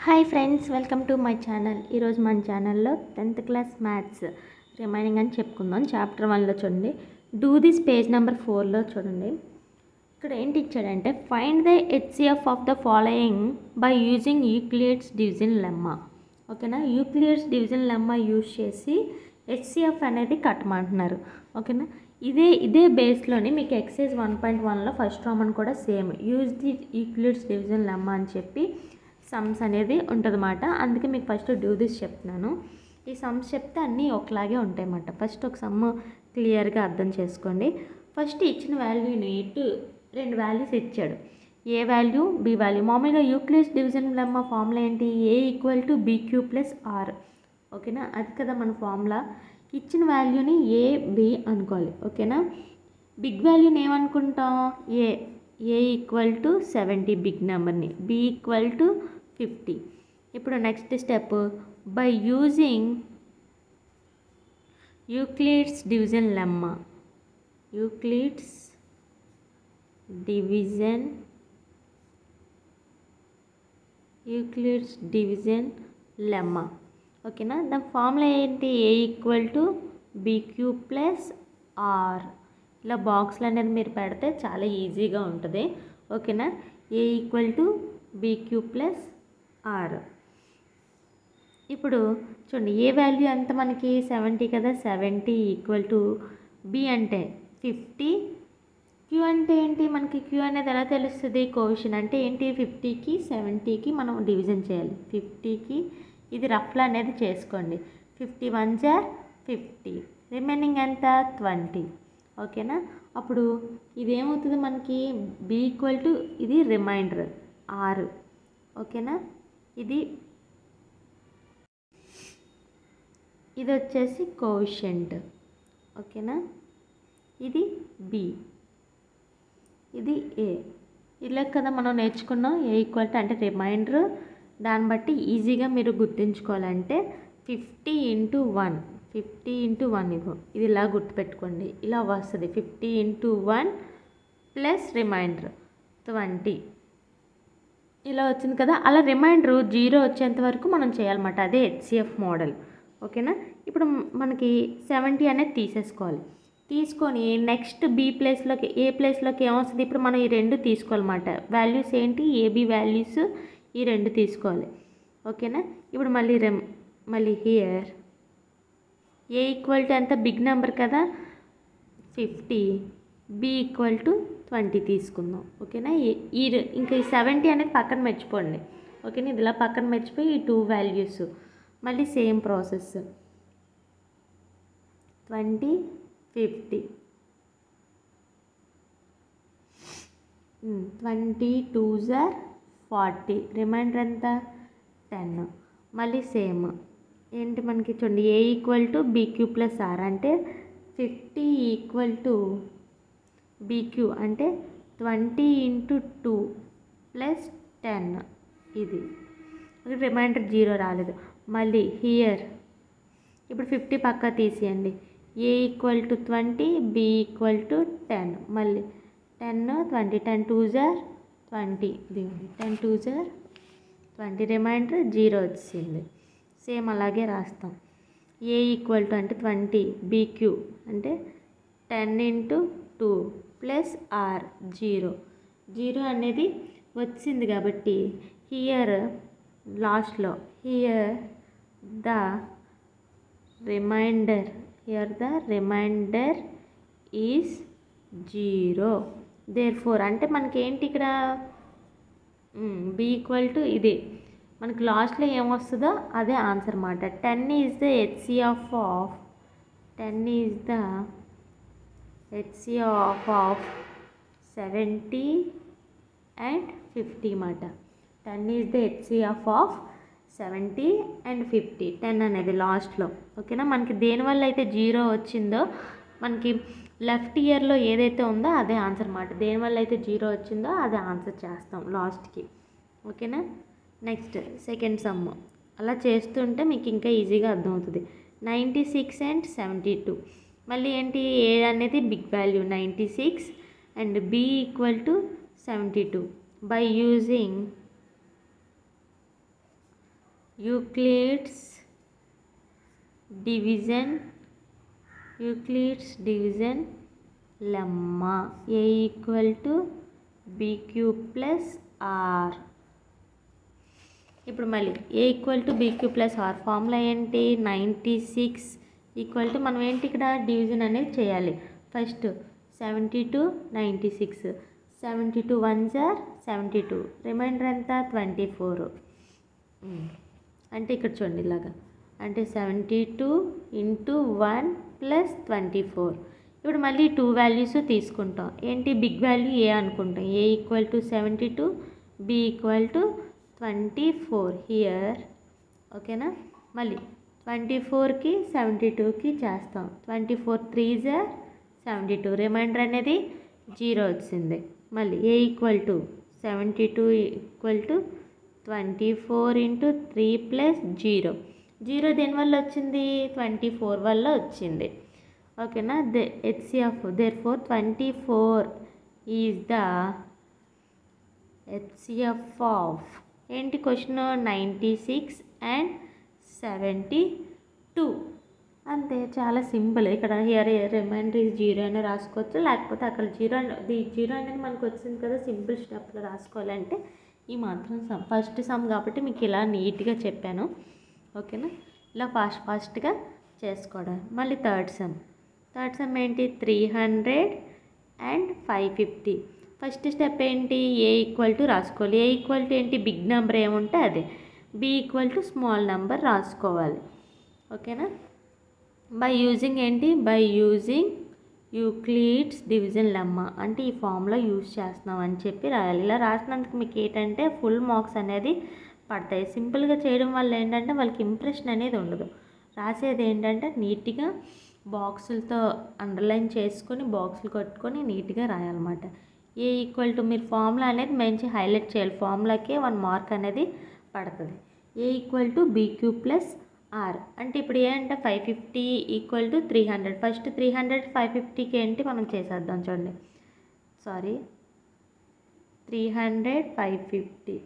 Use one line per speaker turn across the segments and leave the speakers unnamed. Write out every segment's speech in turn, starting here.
hi friends welcome to my channel ఈరోజు మన ఛానల్లో టెన్త్ క్లాస్ మ్యాథ్స్ రిమైనింగ్ అని చెప్పుకుందాం చాప్టర్ వన్లో చూడండి డూ దిస్ పేజ్ నెంబర్ ఫోర్లో చూడండి ఇక్కడ ఏంటి ఇచ్చాడంటే find the HCF of the following by using Euclid's division lemma ఓకేనా యూక్లియడ్స్ డివిజన్ లెమ్మా యూజ్ చేసి హెచ్సిఎఫ్ అనేది కట్టమంటున్నారు ఓకేనా ఇదే ఇదే బేస్లోని మీకు ఎక్సైజ్ వన్ పాయింట్ వన్లో ఫస్ట్ రామన్ కూడా same use the Euclid's division lemma అని చెప్పి సమ్స్ అనేది ఉంటుందన్నమాట అందుకే మీకు ఫస్ట్ డూ దిస్ చెప్తున్నాను ఈ సమ్స్ చెప్తే అన్నీ ఒకలాగే ఉంటాయి అన్నమాట ఫస్ట్ ఒక సమ్ క్లియర్గా అర్థం చేసుకోండి ఫస్ట్ ఇచ్చిన వాల్యూని ఇటు రెండు వాల్యూస్ ఇచ్చాడు ఏ వాల్యూ బి వాల్యూ మామూలుగా యూక్లియస్ డివిజన్ లెమ్మ ఫార్ములా ఏంటి ఏ equal to BQ plus r ఓకేనా అది కదా మన ఫార్ములా ఇచ్చిన వాల్యూని ఏ బి అనుకోవాలి ఓకేనా బిగ్ వాల్యూని ఏమనుకుంటాం a a equal to seventy big నెంబర్ని బి ఈక్వల్ టు ఫిఫ్టీ ఇప్పుడు next step by using Euclid's division lemma Euclid's division Euclid's division lemma ఓకేనా దాని ఫార్ములా ఏంటి ఏ equal to BQ plus r ఇలా బాక్స్లు అనేది మీరు పెడితే చాలా ఈజీగా ఉంటుంది ఓకేనా a equal to BQ plus are ఇప్పుడు చూడండి ఏ వాల్యూ ఎంత మనకి సెవెంటీ కదా సెవెంటీ ఈక్వల్ టు బి అంటే ఫిఫ్టీ క్యూ అంటే ఏంటి మనకి క్యూ అనేది ఎలా తెలుస్తుంది కోషన్ అంటే ఏంటి ఫిఫ్టీకి సెవెంటీకి మనం డివిజన్ చేయాలి ఫిఫ్టీకి ఇది రఫ్లో అనేది చేసుకోండి ఫిఫ్టీ వన్ జార్ ఫిఫ్టీ రిమైనింగ్ ఎంత ట్వంటీ ఓకేనా అప్పుడు ఇదేమవుతుంది మనకి బి ఈక్వల్ టు ఇది రిమైండర్ ఆరు ఓకేనా ఇది ఇది వచ్చేసి కోషంట్ ఓకేనా ఇది బి ఇది ఏ ఇలా కదా మనం నేర్చుకున్నాం ఏ ఈక్వల్ టు అంటే రిమైండర్ దాన్ని బట్టి ఈజీగా మీరు గుర్తుంచుకోవాలంటే fifty into one fifty into one ఇగో ఇది ఇలా గుర్తుపెట్టుకోండి ఇలా వస్తుంది fifty into one plus remainder twenty ఇలా వచ్చింది కదా అలా రిమైండర్ జీరో వచ్చేంత వరకు మనం చేయాలన్నమాట అదే హెచ్సిఎఫ్ మోడల్ ఓకేనా ఇప్పుడు మనకి సెవెంటీ అనేది తీసేసుకోవాలి తీసుకొని నెక్స్ట్ బి ప్లేస్లోకి ఏ ప్లేస్లోకి ఏమొస్తుంది ఇప్పుడు మనం ఈ రెండు తీసుకోవాలన్నమాట వాల్యూస్ ఏంటి ఏబి వాల్యూస్ ఈ రెండు తీసుకోవాలి ఓకేనా ఇప్పుడు మళ్ళీ రెమ్ మళ్ళీ హియర్ ఏ ఈక్వల్ టు ఎంత బిగ్ నెంబర్ కదా fifty b equal to twenty తీసుకుందాం ఓకేనా ఈ ఇంకా ఈ సెవెంటీ అనేది పక్కన మర్చిపోండి ఓకేనా ఇది ఇలా పక్కన మర్చిపోయి ఈ టూ వాల్యూస్ మళ్ళీ same process twenty fifty twenty two జార్ ఫార్టీ రిమైండర్ ఎంత టెన్ మళ్ళీ సేమ్ ఏంటి మనకి చూడండి ఏ equal to BQ plus are అంటే ఫిఫ్టీ ఈక్వల్ టు బీక్యూ అంటే twenty into two plus ten ఇది రిమైండర్ జీరో రాలేదు మళ్ళీ హియర్ ఇప్పుడు ఫిఫ్టీ పక్కా తీసేయండి a equal to twenty b equal to ten మళ్ళీ టెన్ ట్వంటీ టెన్ టూ జార్ ట్వంటీ ఇదిగోండి టెన్ టూ జార్ ట్వంటీ రిమైండర్ జీరో వచ్చింది సేమ్ అలాగే రాస్తాం ఏ ఈక్వల్ టు అంటే ట్వంటీ బీక్యూ అంటే ten into two plus r zero zero అనేది వచ్చింది కాబట్టి హియర్ లాస్ట్లో here the remainder here the remainder is zero therefore అంటే మనకి ఏంటి ఇక్కడ బి ఈక్వల్ టు ఇది మనకి లాస్ట్లో ఏమొస్తుందో అదే ఆన్సర్ అన్నమాట ten is the HCF of ten is the HCF of seventy and fifty అన్నమాట ten is the HCF of seventy and fifty ten అనేది లాస్ట్లో ఓకేనా మనకి దేనివల్ల అయితే జీరో వచ్చిందో మనకి లెఫ్ట్ ఇయర్లో ఏదైతే ఉందో అదే ఆన్సర్ అన్నమాట దేనివల్ల అయితే జీరో వచ్చిందో అదే ఆన్సర్ చేస్తాం లాస్ట్కి ఓకేనా నెక్స్ట్ సెకండ్ సమ్ అలా చేస్తుంటే మీకు ఇంకా ఈజీగా అర్థమవుతుంది ninety six and seventy two మళ్ళీ ఏంటి ఏ అనేది big value ninety six and B equal to seventy two by using Euclid's division Euclid's division lemma A equal to B cube plus are ఇప్పుడు మళ్ళీ ఏ equal to BQ plus are formula ఏంటి ninety six equal to మనం ఏంటి ఇక్కడ division అనేది చేయాలి first seventy two ninety six seventy two one జార్ seventy two remainder ఎంత ట్వంటీ ఫోర్ అంటే ఇక్కడ చూడండి ఇలాగా అంటే seventy two into one plus twenty four ఇప్పుడు మళ్ళీ టూ వాల్యూస్ తీసుకుంటాం ఏంటి బిగ్ వాల్యూ ఏ అనుకుంటాం a equal to seventy two b equal to twenty four here ఓకేనా మళ్ళీ ట్వంటీ ఫోర్కి సెవెంటీ టూకి చేస్తాం ట్వంటీ ఫోర్ త్రీ జార్ సెవెంటీ టూ రిమైండర్ అనేది జీరో వచ్చింది మళ్ళీ ఏ equal to seventy two equal to twenty four into three plus zero zero దేనివల్ల వచ్చింది ట్వంటీ ఫోర్ వల్ల వచ్చింది ఓకేనా the HCF therefore twenty four is the HCF of ఏంటి question ninety six and seventy two అంతే చాలా simple ఇక్కడ here reminder is zero అని రాసుకోవచ్చు లేకపోతే అక్కడ జీరో ది జీరో అనేది మనకు వచ్చింది కదా సింపుల్ స్టెప్లో రాసుకోవాలంటే ఈ మాత్రం సమ్ ఫస్ట్ సమ్ కాబట్టి మీకు ఇలా నీట్గా చెప్పాను ఓకేనా ఇలా ఫాస్ట్ ఫాస్ట్గా చేసుకోవడం మళ్ళీ థర్డ్ సమ్ థర్డ్ సమ్ ఏంటి three hundred and five fifty first step ఏంటి ఏ ఈక్వల్ టు రాసుకోవాలి ఏ ఈక్వల్ టు ఏంటి బిగ్ నెంబర్ ఏముంటే అదే b equal to small number రాసుకోవాలి ఓకేనా బై యూజింగ్ ఏంటి by using Euclid's division lemma అంటే ఈ ఫామ్లో యూజ్ చేస్తున్నాం అని చెప్పి రాయాలి ఇలా రాసినందుకు మీకు ఏంటంటే ఫుల్ మార్క్స్ అనేది పడతాయి సింపుల్గా చేయడం వల్ల ఏంటంటే వాళ్ళకి ఇంప్రెషన్ అనేది ఉండదు రాసేది ఏంటంటే నీట్గా బాక్సులతో అండర్లైన్ చేసుకొని బాక్సులు కట్టుకొని నీట్గా రాయాలన్నమాట ఏ ఈక్వల్ టు మీరు ఫార్ములా అనేది మంచి హైలైట్ చేయాలి ఫార్ములాకే వన్ మార్క్ అనేది పడుతుంది a equal to BQ plus are అంటే ఇప్పుడు ఏ అంటే five fifty equal to three hundred first three hundred five ఫిఫ్టీకి ఏంటి మనం చేసేద్దాం చూడండి sorry three hundred five fifty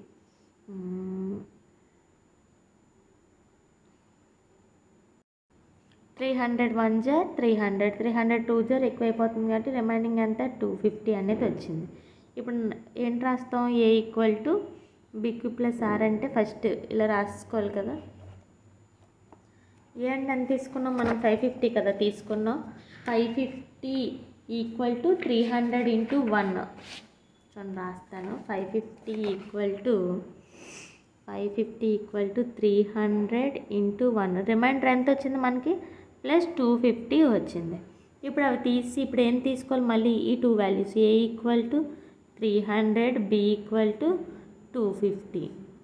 three hundred one జార్ three hundred three hundred two జార్ ఎక్కువైపోతుంది కాబట్టి రిమైనింగ్ అంతా టూ ఫిఫ్టీ అనేది వచ్చింది ఇప్పుడు ఏంటి రాస్తాం a equal to b q plus are అంటే ఫస్ట్ ఇలా రాసుకోవాలి కదా ఏ అంటే ఎంత తీసుకున్నాం మనం ఫైవ్ ఫిఫ్టీ కదా తీసుకున్నాం five fifty equal to three hundred into one చూడండి రాస్తాను five fifty equal to five fifty equal to three hundred into one remainder ఎంత వచ్చింది మనకి ప్లస్ టూ ఫిఫ్టీ వచ్చింది ఇప్పుడు అవి తీసి ఇప్పుడు ఏం తీసుకోవాలి మళ్ళీ ఈ two values a equal to three hundred b equal to two fifty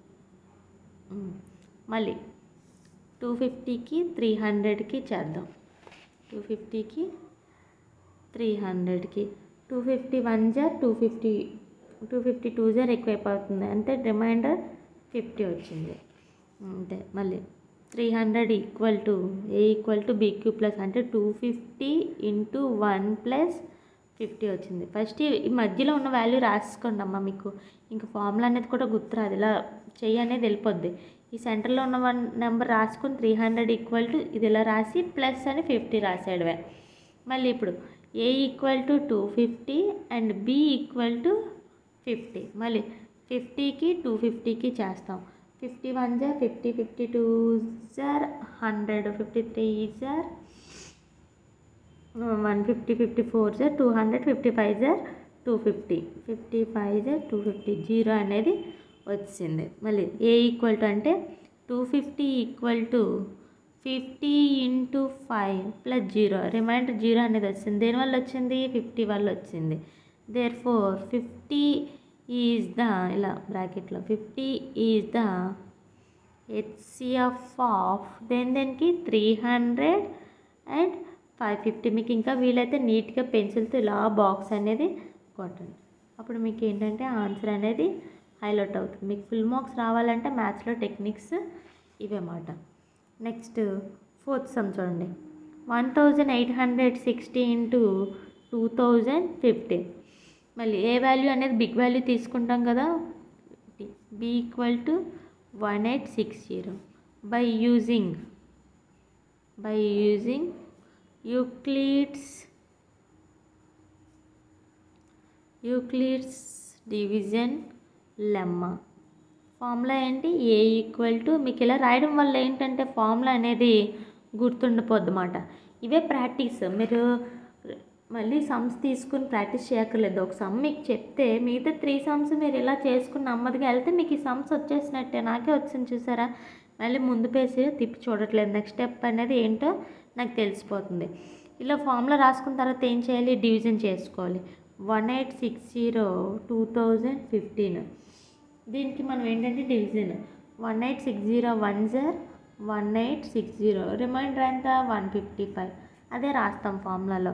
మళ్ళీ టూ ఫిఫ్టీకి త్రీ హండ్రెడ్కి చేద్దాం టూ ఫిఫ్టీకి త్రీ హండ్రెడ్కి టూ ఫిఫ్టీ వన్ జార్ two fifty two fifty two జార్ ఎక్కువైపోతుంది అంతే రిమైండర్ ఫిఫ్టీ వచ్చింది అంతే మళ్ళీ three hundred equal to a equal to BQ plus అంటే two fifty into one plus fifty వచ్చింది ఫస్ట్ ఈ మధ్యలో ఉన్న వాల్యూ రాసుకోండి అమ్మ మీకు ఇంకా ఫార్ములా అనేది కూడా గుర్తురాదు ఇలా చెయ్యి అనేది వెళ్ళిపోద్ది ఈ సెంటర్లో ఉన్న వన్ నెంబర్ రాసుకుని త్రీ హండ్రెడ్ ఈక్వల్ టు ఇది ఇలా రాసి ప్లస్ అని ఫిఫ్టీ రాసాడువే మళ్ళీ ఇప్పుడు A equal to two fifty and B equal to fifty మళ్ళీ ఫిఫ్టీకి టూ ఫిఫ్టీకి చేస్తాం ఫిఫ్టీ వన్ జార్ ఫిఫ్టీ ఫిఫ్టీ టూ జార్ హండ్రెడ్ ఫిఫ్టీ త్రీ జార్ వన్ ఫిఫ్టీ ఫిఫ్టీ ఫోర్ జార్ టూ హండ్రెడ్ ఫిఫ్టీ ఫైవ్ జార్ టూ ఫిఫ్టీ ఫిఫ్టీ ఫైవ్ జార్ టూ ఫిఫ్టీ జీరో అనేది వచ్చింది మళ్ళీ ఏ ఈక్వల్ టు అంటే two fifty equal to fifty into five plus zero remainder zero అనేది వచ్చింది దేనివల్ల వచ్చింది ఫిఫ్టీ వల్ల వచ్చింది therefore fifty is the ఇలా బ్రాకెట్లో fifty is the HCF of దేని దేనికి three hundred and five fifty మీకు ఇంకా వీలైతే నీట్గా పెన్సిల్తో ఇలా బాక్స్ అనేది కొట్టండి అప్పుడు మీకు ఏంటంటే ఆన్సర్ అనేది హైలైట్ అవుతుంది మీకు ఫుల్ మార్క్స్ రావాలంటే మ్యాథ్స్లో టెక్నిక్స్ ఇవేమాట నెక్స్ట్ ఫోర్త్ సమ్ చూడండి one thousand eight hundred sixty into two thousand fifteen మళ్ళీ ఏ వాల్యూ అనేది బిగ్ వాల్యూ తీసుకుంటాం కదా B equal to one eight six zero by using by using Euclid's Euclid's division lemma formula ఏంటి ఏ equal to మీకు ఇలా రాయడం వల్ల ఏంటంటే ఫార్ములా అనేది గుర్తుండిపోద్దన్నమాట ఇవే ప్రాక్టీస్ మీరు మళ్ళీ సమ్స్ తీసుకుని ప్రాక్టీస్ చేయక్కర్లేదు ఒక సమ్ మీకు చెప్తే మిగతా త్రీ సమ్స్ మీరు ఇలా చేసుకుని నెమ్మదిగా వెళ్తే మీకు ఈ సమ్స్ వచ్చేసినట్టే నాకే వచ్చింది చూసారా మళ్ళీ ముందు పేసి తిప్పి చూడట్లేదు నెక్స్ట్ స్టెప్ అనేది ఏంటో నాకు తెలిసిపోతుంది ఇలా ఫార్ములా రాసుకున్న తర్వాత ఏం చేయాలి డివిజన్ చేసుకోవాలి one eight six zero two thousand fifteen దీనికి మనం ఏంటంటే division one eight six zero one జర్ one eight six zero remainder ఎంత వన్ ఫిఫ్టీ ఫైవ్ అదే రాస్తాం ఫార్ములాలో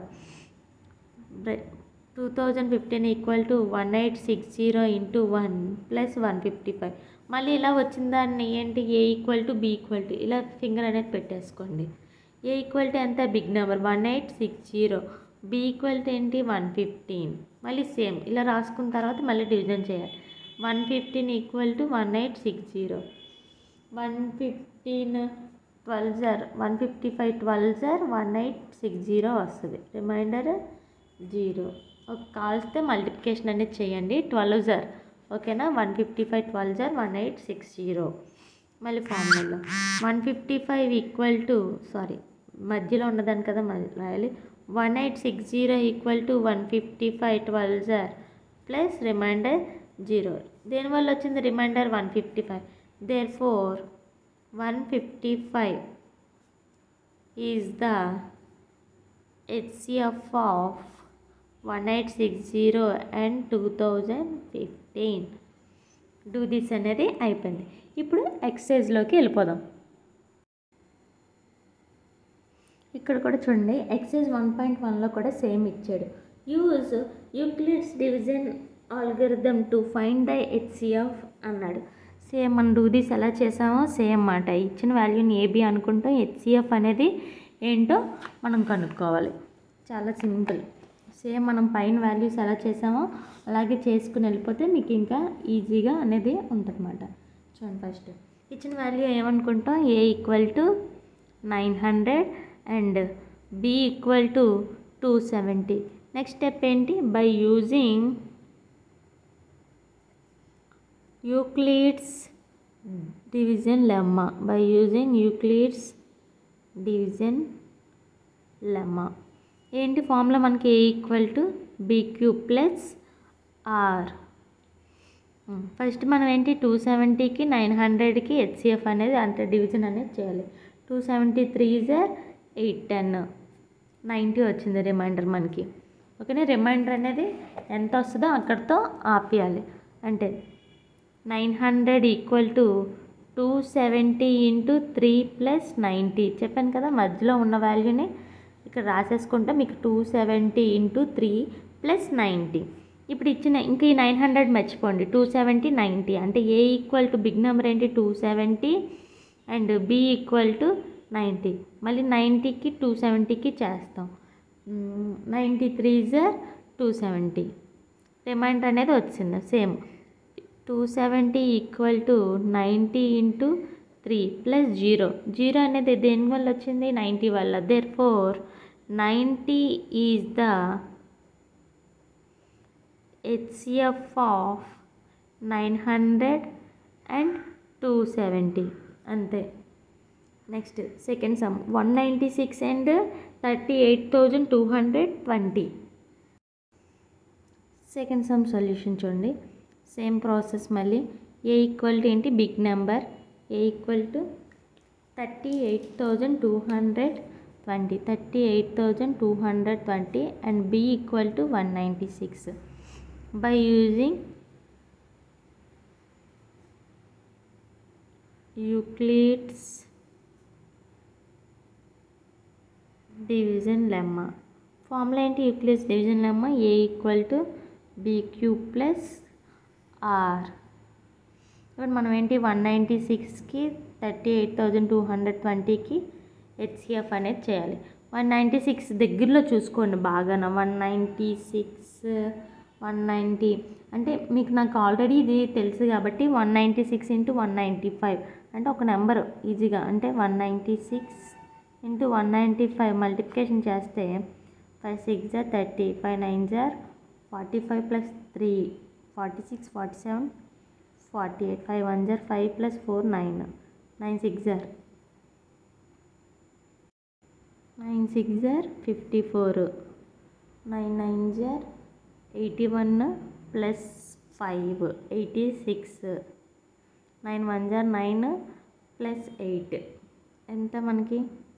two thousand fifteen equal to one eight six zero into one plus one fifty five మళ్ళీ ఇలా వచ్చిన దాన్ని ఏంటి ఏ equal to B equal to ఇలా ఫింగర్ అనేది పెట్టేసుకోండి ఏ ఈక్వల్ టు ఎంత big number one eight six zero B equal to ఏంటి వన్ ఫిఫ్టీన్ మళ్ళీ సేమ్ ఇలా రాసుకున్న తర్వాత మళ్ళీ డివిజన్ చేయాలి one fifteen equal to one eight six zero one fifteen twelve జర్ వన్ ఫిఫ్టీ ఫైవ్ ట్వెల్వ్ జర్ వన్ ఎయిట్ సిక్స్ జీరో వస్తుంది రిమైండర్ జీరో ఒక కాల్స్తే మల్టిప్లికేషన్ అనేది చేయండి ట్వెల్వ్ జర్ ఓకేనా వన్ ఫిఫ్టీ ఫైవ్ ట్వెల్వ్ జర్ వన్ ఎయిట్ సిక్స్ జీరో మళ్ళీ ఫార్ములాలో one fifty five equal to sorry మధ్యలో ఉన్నదాన్ని కదా మళ్ళీ రాయాలి one eight six zero equal to one fifty five twelve జర్ ప్లస్ రిమైండర్ జీరో దేనివల్ల వచ్చింది remainder one fifty five therefore one fifty five is the HCF of one eight six zero and two thousand fifteen do this అనేది అయిపోయింది ఇప్పుడు ఎక్సైజ్లోకి వెళ్ళిపోదాం ఇక్కడ కూడా చూడండి ఎక్సైజ్ వన్ పాయింట్ వన్లో కూడా సేమ్ ఇచ్చాడు use Euclid's division algorithm to find the HCF అన్నాడు సేమ్ మనం డూ దిస్ ఎలా చేసామో సేమ్ మాట ఇచ్చిన వాల్యూని ఏబి అనుకుంటాం హెచ్సిఎఫ్ అనేది ఏంటో మనం కనుక్కోవాలి చాలా సింపుల్ సేమ్ మనం పైన వాల్యూస్ ఎలా చేసామో అలాగే చేసుకుని వెళ్ళిపోతే మీకు ఇంకా ఈజీగా అనేది ఉంటుందన్నమాట చూడండి ఫస్ట్ ఇచ్చిన వాల్యూ ఏమనుకుంటాం A equal to nine hundred and B equal to two seventy next step ఏంటి by using Euclid's division lemma by using Euclid's division lemma ఏంటి ఫార్ములా మనకి A equal to B cube plus R first మనం ఏంటి two సెవెంటీకి nine హండ్రెడ్కి HCF అనేది అంటే division అనేది చేయాలి టూ సెవెంటీ త్రీ జర్ ఎయిట్ టెన్ నైంటీ వచ్చింది రిమైండర్ మనకి ఓకేనా రిమైండర్ అనేది ఎంత వస్తుందో అక్కడితో ఆపేయాలి అంటే nine hundred equal to two seventy into three plus ninety చెప్పాను కదా మధ్యలో ఉన్న వాల్యూని ఇక్కడ రాసేసుకుంటే మీకు two seventy into three plus ninety ఇప్పుడు ఇచ్చిన ఇంకా ఈ నైన్ హండ్రెడ్ మర్చిపోండి టూ సెవెంటీ నైంటీ అంటే A equal to big number ఏంటి two seventy and B equal to ninety మళ్ళీ నైంటీకి టూ సెవెంటీకి చేస్తాం నైంటీ త్రీ జర్ టూ సెవెంటీ రిమైండర్ అనేది వచ్చింది same two seventy equal to ninety into three plus zero zero అనేది దేని వల్ల వచ్చింది నైంటీ వల్ల therefore ninety is the HCF of nine hundred and two seventy అంతే next second sum one ninety six and thirty eight thousand two hundred twenty second sum solution చూడండి same process మళ్ళీ ఏ equal to ఏంటి big number A equal to thirty eight thousand two hundred twenty thirty eight thousand two hundred twenty and B equal to one ninety six by using Euclid's division lemma formula ఏంటి Euclid's division lemma A equal to B Q plus are ఇప్పుడు మనం ఏంటి one ninety సిక్స్కి thirty eight thousand two hundred ట్వంటీకి HCF అనేది చేయాలి one ninety six దగ్గరలో చూసుకోండి బాగా one ninety six one ninety అంటే మీకు నాకు ఆల్రెడీ ఇది తెలుసు కాబట్టి one ninety six into one ninety five అంటే ఒక నెంబర్ ఈజీగా అంటే one ninety six into one ninety five multiplication చేస్తే ఫైవ్ సిక్స్ జార్ థర్టీ ఫైవ్ నైన్ జార్ forty five plus three forty six forty seven forty eight five one జార్ five plus four nine nine six జార్ nine six జార్ fifty four nine nine జార్ eighty one plus five eighty six nine one జార్ nine plus eight ఎంత మనకి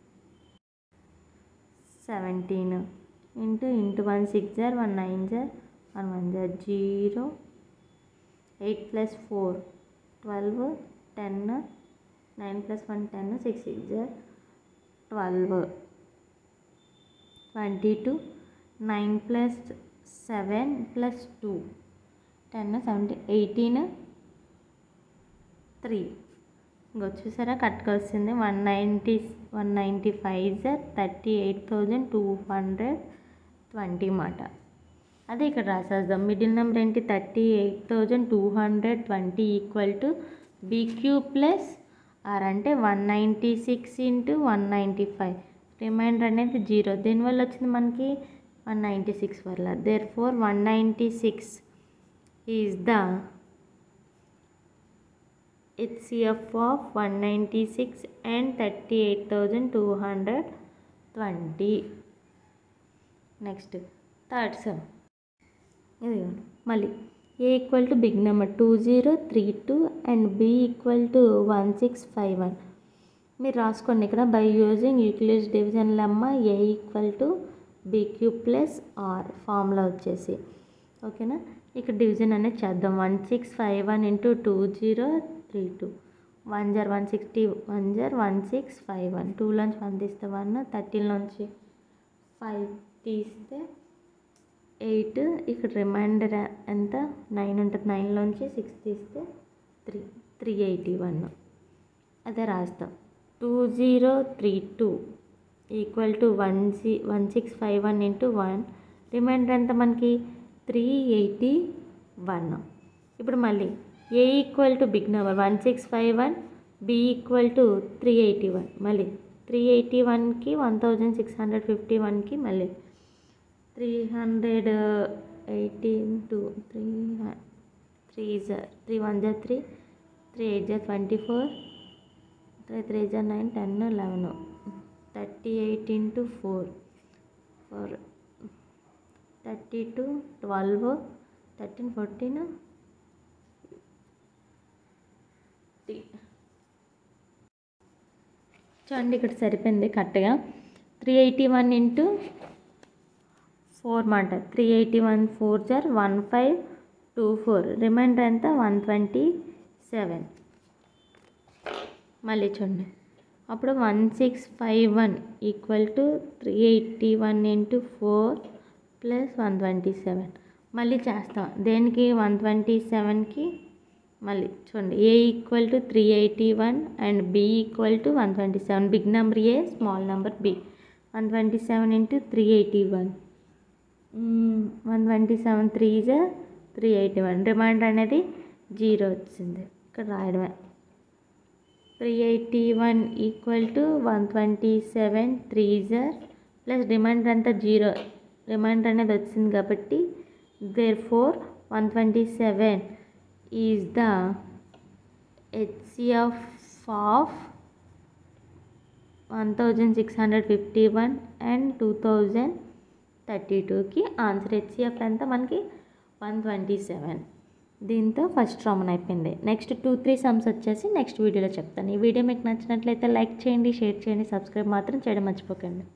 seventeen into into one six జార్ one nine జార్ one one జార్ zero eight plus four twelve ten nine plus one ten six six జార్ twelve twenty two nine plus seven plus two ten seventy eighteen three ఇంకో చూసారా కరెక్ట్గా వస్తుంది one ninety one ninety five sir thirty eight thousand two hundred twenty మాట అదే ఇక్కడ రాసేద్దాం middle number ఏంటి thirty eight thousand two hundred twenty equal to BQ plus are అంటే one ninety six into one ninety five remainder అనేది zero దీనివల్ల వచ్చింది మనకి వన్ నైంటీ సిక్స్ వల్ల therefore one ninety six is the HCF of one ninety six and thirty eight thousand two hundred twenty next third sum ఇది మళ్ళీ ఏ equal to big number two zero three two and B equal to one six five one మీరు రాసుకోండి ఇక్కడ by using Euclid's division lemma A equal to BQ plus are formula వచ్చేసి ఓకేనా ఇక్కడ division అనేది చేద్దాం one six five one into two zero three two one జర్ one sixty one జర్ వన్ సిక్స్ ఫైవ్ వన్ టూలోంచి వన్ తీస్తే one థర్టీన్లోంచి ఫైవ్ తీస్తే ఎయిట్ ఇక్కడ రిమైండర్ ఎంత నైన్ ఉంటుంది నైన్లోంచి సిక్స్ తీస్తే త్రీ త్రీ ఎయిటీ వన్ అదే రాస్తాం two zero three two equal to one C one six five one into one remainder ఎంత మనకి త్రీ ఎయిటీ వన్ ఇప్పుడు మళ్ళీ ఏ equal to big number one six five one B equal to three eighty one మళ్ళీ three eighty వన్కి one thousand six hundred fifty వన్కి మళ్ళీ three hundred eighteen two three three జర్ three one జర్ three three eight జర్ twenty four three three జర్ nine ten eleven thirty eight into four four thirty two twelve thirteen fourteen చూడండి ఇక్కడ సరిపోయింది కరెక్ట్గా three eighty one into four మాట three eighty one four జార్ one five two four remainder ఎంత one twenty seven మళ్ళీ చూడండి అప్పుడు one six five one equal to three eighty one into four plus one twenty seven మళ్ళీ చేస్తాం దేనికి one twenty సెవెన్కి మళ్ళీ చూడండి ఏ equal to three eighty one and B equal to one twenty seven big number A small number B one twenty seven into three eighty one one twenty seven three జా three eighty one remainder అనేది zero వచ్చింది ఇక్కడ రాయడమే three eighty one equal to one twenty seven three జర్ plus remainder అంతా zero remainder అనేది వచ్చింది కాబట్టి therefore one twenty seven is the HCF of one thousand six hundred fifty one and two thousand thirty టూకి answer HCF ఎంత మనకి one twenty seven దీంతో first రామన్ అయిపోయింది నెక్స్ట్ టూ త్రీ సమ్స్ వచ్చేసి నెక్స్ట్ వీడియోలో చెప్తాను ఈ వీడియో మీకు నచ్చినట్లయితే లైక్ చేయండి షేర్ చేయండి సబ్స్క్రైబ్ మాత్రం చేయడం మర్చిపోకండి